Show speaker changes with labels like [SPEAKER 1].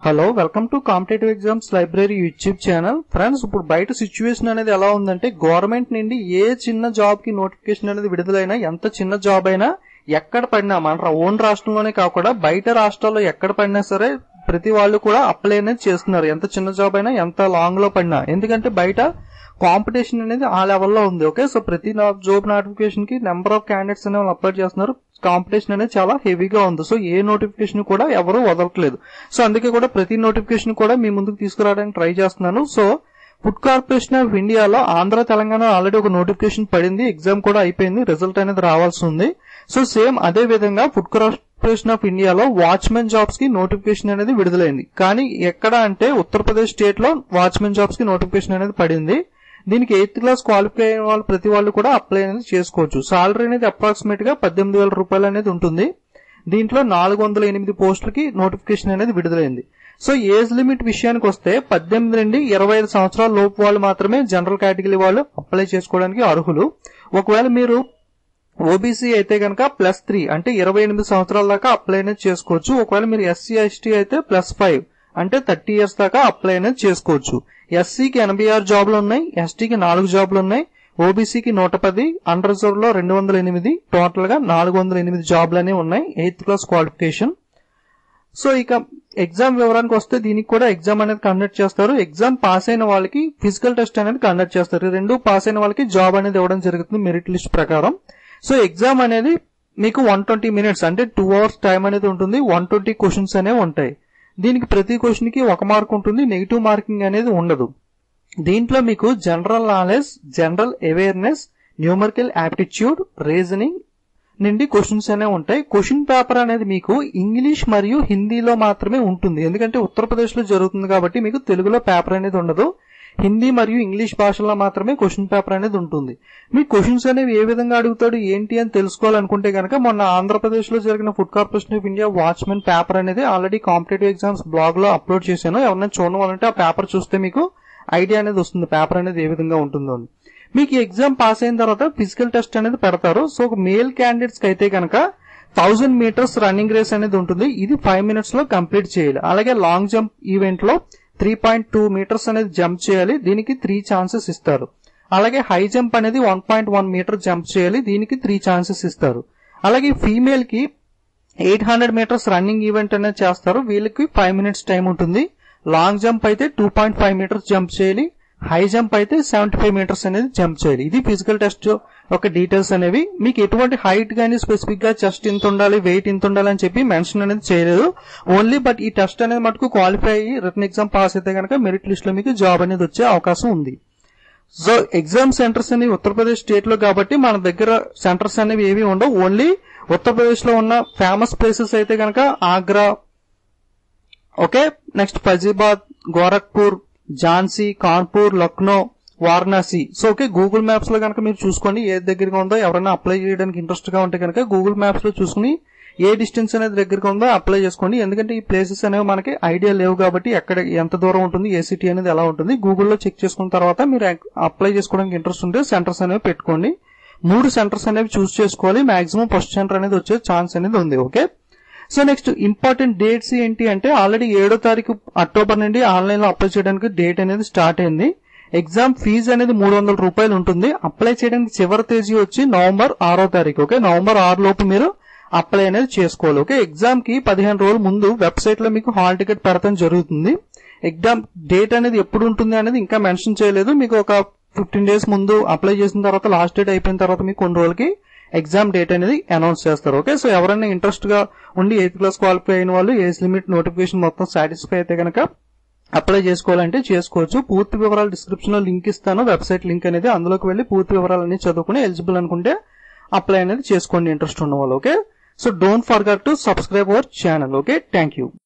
[SPEAKER 1] hello welcome to competitive exams library YouTube channel friends ఇప్పుడు బయట situation అనేది ఎలా ఉందంటే గవర్నమెంట్ నుండి ఏ చిన్న జాబ్ కి నోటిఫికేషన్ అనేది విడుదలైనా ఎంత చిన్న జాబ్ అయినా ఎక్కడ పడినా మన ఓన్ రాష్ట్రంలోనే కాకుండా బయట రాష్ట్రాల్లో ఎక్కడ పడినా సరే ప్రతి వాళ్ళు కూడా అప్లై అనేది చేస్తున్నారు ఎంత చిన్న జాబ్ అయినా ఎంత లాంగ్ లో పడినా ఎందుకంటే బయట కాంపిటీషన్ అనేది ఆ లెవెల్లో ఉంది ఓకే సో ప్రతి జాబ్ నోటిఫికేషన్ కి నెంబర్ ఆఫ్ క్యాండిడేట్స్ అనేవి అప్లై చేస్తున్నారు కాంపిటీషన్ అనేది చాలా హెవీగా ఉంది సో ఏ నోటిఫికేషన్ కూడా ఎవరు వదలట్లేదు సో అందుకే కూడా ప్రతి నోటిఫికేషన్ కూడా మీ ముందుకు తీసుకురావడానికి ట్రై చేస్తున్నాను సో ఫుడ్ కార్పొరేషన్ ఆఫ్ ఇండియాలో ఆంధ్ర తెలంగాణ ఆల్రెడీ ఒక నోటిఫికేషన్ పడింది ఎగ్జామ్ కూడా అయిపోయింది రిజల్ట్ అనేది రావాల్సి ఉంది సో సేమ్ అదే విధంగా ఫుడ్ కార్పొరేషన్ ఆఫ్ ఇండియాలో వాచ్మెన్ జాబ్స్ కి నోటిఫికేషన్ అనేది విడుదలైంది కానీ ఎక్కడ అంటే ఉత్తరప్రదేశ్ స్టేట్ లో వాచ్మెన్ జాబ్స్ కి నోటిఫికేషన్ అనేది పడింది దీనికి ఎయిత్ క్లాస్ క్వాలిఫై అయిన వాళ్ళు ప్రతి వాళ్ళు కూడా అప్లై అనేది చేసుకోవచ్చు సాలరీ అనేది అప్రాక్సిమేట్ గా పద్దెనిమిది వేల రూపాయలు అనేది ఉంటుంది దీంట్లో నాలుగు వందల ఎనిమిది పోస్టులకి నోటిఫికేషన్ అనేది విడుదలైంది సో ఏజ్ లిమిట్ విషయానికి వస్తే పద్దెనిమిది నుండి ఇరవై ఐదు సంవత్సరాల లోపు వాళ్ళు మాత్రమే జనరల్ కేటగిరీ వాళ్ళు అప్లై చేసుకోవడానికి అర్హులు ఒకవేళ మీరు ఓబీసీ అయితే కనుక ప్లస్ త్రీ అంటే ఇరవై ఎనిమిది సంవత్సరాల దాకా అప్లై అనేది చేసుకోవచ్చు ఒకవేళ మీరు ఎస్సీ ఎస్టీ అయితే ప్లస్ ఫైవ్ అంటే థర్టీ ఇయర్స్ దాకా అప్లై అనేది చేసుకోవచ్చు ఎస్సీకి ఎనభై ఆరు జాబ్లు ఉన్నాయి ఎస్టీకి నాలుగు జాబ్లు ఉన్నాయి ఓబీసీకి నూట పది అండర్ రిజర్వ్ లో రెండు వందల ఎనిమిది టోటల్ గా నాలుగు వందల ఎనిమిది జాబ్లు అనేవి ఉన్నాయి ఎయిత్ క్లాస్ క్వాలిఫికేషన్ సో ఇక ఎగ్జామ్ వివరానికి వస్తే దీనికి కూడా ఎగ్జామ్ అనేది కండక్ట్ చేస్తారు ఎగ్జామ్ పాస్ అయిన వాళ్ళకి ఫిజికల్ టెస్ట్ అనేది కండక్ట్ చేస్తారు ఈ రెండు పాస్ అయిన వాళ్ళకి జాబ్ అనేది ఇవ్వడం జరుగుతుంది మెరిట్ లిస్ట్ ప్రకారం సో ఎగ్జామ్ అనేది మీకు వన్ ట్వంటీ మినిట్స్ అంటే టూ అవర్స్ టైం అనేది ఉంటుంది వన్ ట్వంటీ క్వశ్చన్స్ అనేవి ఉంటాయి దీనికి ప్రతి క్వశ్చన్ కి ఒక మార్క్ ఉంటుంది నెగిటివ్ మార్కింగ్ అనేది ఉండదు దీంట్లో మీకు general knowledge general awareness numerical aptitude reasoning నుండి క్వశ్చన్స్ అనేవి ఉంటాయి క్వశ్చన్ పేపర్ అనేది మీకు ఇంగ్లీష్ మరియు హిందీలో మాత్రమే ఉంటుంది ఎందుకంటే ఉత్తరప్రదేశ్ లో జరుగుతుంది కాబట్టి మీకు తెలుగులో పేపర్ అనేది ఉండదు హిందీ మరియు ఇంగ్లీష్ భాషలో మాత్రమే క్వశ్చన్ పేపర్ అనేది ఉంటుంది మీ క్వశ్చన్స్ అనేవి ఏ విధంగా అడుగుతాడు ఏంటి అని తెలుసుకోవాలనుకుంటే కనుక మొన్న ఆంధ్రప్రదేశ్ లో జరిగిన food corporation of India watchmen paper అనేది ఆల్రెడీ కాంపిటేటివ్ ఎగ్జామ్స్ బ్లాగ్ లో అప్లోడ్ చేశాను ఎవరైనా చూడాలంటే ఆ పేపర్ చూస్తే మీకు ఐడియా అనేది వస్తుంది పేపర్ అనేది ఏ విధంగా ఉంటుందో అని మీకు ఎగ్జామ్ పాస్ అయిన తర్వాత ఫిజికల్ టెస్ట్ అనేది పెడతారు సో మేల్ క్యాండిడేట్స్ కి అయితే కనుక థౌసండ్ మీటర్స్ రన్నింగ్ రేస్ అనేది ఉంటుంది ఇది ఫైవ్ మినిట్స్ లో కంప్లీట్ చేయాలి అలాగే లాంగ్ జంప్ ఈవెంట్ లో త్రీ పాయింట్ టూ మీటర్స్ అనేది జంప్ చేయాలి దీనికి త్రీ ఛాన్సెస్ ఇస్తారు అలాగే హై జంప్ అనేది one point one meter jump చేయాలి దీనికి త్రీ ఛాన్సెస్ ఇస్తారు అలాగే ఫీమేల్ కి eight hundred meters running event అనేది చేస్తారు వీళ్ళకి ఫైవ్ మినిట్స్ టైం ఉంటుంది లాంగ్ జంప్ అయితే two point five meters jump చేయాలి హై జంప్ అయితే సెవెంటీ ఫైవ్ మీటర్స్ అనేది జంప్ చేయాలి ఇది ఫిజికల్ టెస్ట్ యొక్క డీటెయిల్స్ అనేవి మీకు ఎటువంటి హైట్ గానీ స్పెసిఫిక్ గా చెస్ట్ ఇంత ఉండాలి వెయిట్ ఇంత ఉండాలి అని చెప్పి మెన్షన్ అనేది చేయలేదు ఓన్లీ బట్ ఈ టెస్ట్ అనేది మటుకు క్వాలిఫై అయ్యి రిటర్న్ ఎగ్జామ్ పాస్ అయితే కనుక మెరిట్ లిస్ట్ లో మీకు జాబ్ అనేది వచ్చే అవకాశం ఉంది సో ఎగ్జామ్ సెంటర్స్ అనేవి ఉత్తరప్రదేశ్ స్టేట్ లో కాబట్టి మన దగ్గర సెంటర్స్ అనేవి ఏవి ఉండవు ఓన్లీ ఉత్తరప్రదేశ్ లో ఉన్న ఫేమస్ ప్లేసెస్ అయితే కనుక Agra okay next Faizabad Gorakhpur Jhansi Kanpur Lucknow Varanasi so okay Google maps లో కనుక మీరు చూసుకోండి ఏ దగ్గరగా ఉందో ఎవరైనా అప్లై చేయడానికి ఇంట్రెస్ట్ గా ఉంటే కనుక గూగుల్ మ్యాప్స్ లో చూసుకుని ఏ డిస్టెన్స్ అనేది దగ్గరగా ఉందో అప్లై చేసుకోండి ఎందుకంటే ఈ ప్లేసెస్ అనేవి మనకి ఐడియా లేవు కాబట్టి ఎక్కడ ఎంత దూరం ఉంటుంది ఏ సిటీ అనేది ఎలా ఉంటుంది గూగుల్లో చెక్ చేసుకున్న తర్వాత మీరు అప్లై చేసుకోవడానికి ఇంట్రెస్ట్ ఉంటే సెంటర్స్ అనేవి పెట్టుకోండి మూడు సెంటర్స్ అనేవి చూస్ చేసుకోవాలి మాక్సిమం ఫస్ట్ సెంటర్ అనేది వచ్చే ఛాన్స్ అనేది ఉంది okay so next important dates ఏంటి అంటే ఆల్రెడీ ఏడో తారీఖు అక్టోబర్ నుండి ఆన్లైన్ లో అప్లై చేయడానికి డేట్ అనేది స్టార్ట్ అయింది ఎగ్జామ్ ఫీజు అనేది మూడు వందల రూపాయలు ఉంటుంది అప్లై చేయడానికి చివరి తేదీ వచ్చి నవంబర్ ఆరో తారీఖు ఓకే నవంబర్ ఆరు లోపు మీరు అప్లై అనేది చేసుకోవాలి ఓకే ఎగ్జామ్ కి పదిహేను రోజుల ముందు వెబ్సైట్ లో మీకు హాల్ టికెట్ పెడతాం జరుగుతుంది ఎగ్జామ్ డేట్ అనేది ఎప్పుడు ఉంటుంది అనేది ఇంకా మెన్షన్ చేయలేదు మీకు ఒక ఫిఫ్టీన్ డేస్ ముందు అప్లై చేసిన తర్వాత లాస్ట్ డేట్ అయిపోయిన తర్వాత మీకు కొన్ని రోజులకి ఎగ్జామ్ డేట్ అనేది అనౌన్స్ చేస్తారు ఓకే సో ఎవరైనా ఇంట్రెస్ట్ గా ఉండి ఎయిత్ క్లాస్ క్వాలిఫై అయిన వాళ్ళు ఏజ్ లిమిట్ నోటిఫికేషన్ మొత్తం సాటిస్ఫై అయితే కనుక అప్లై చేసుకోవాలంటే చేసుకోవచ్చు పూర్తి వివరాలు డిస్క్రిప్షన్ లో లింక్ ఇస్తాను వెబ్సైట్ లింక్ అనేది అందులోకి వెళ్ళి పూర్తి వివరాలన్నీ చదువుకుని ఎలిజిబుల్ అనుకుంటే అప్లై అనేది చేసుకోండి ఇంట్రెస్ట్ ఉన్న వాళ్ళు okay so don't forget to subscribe our channel okay thank you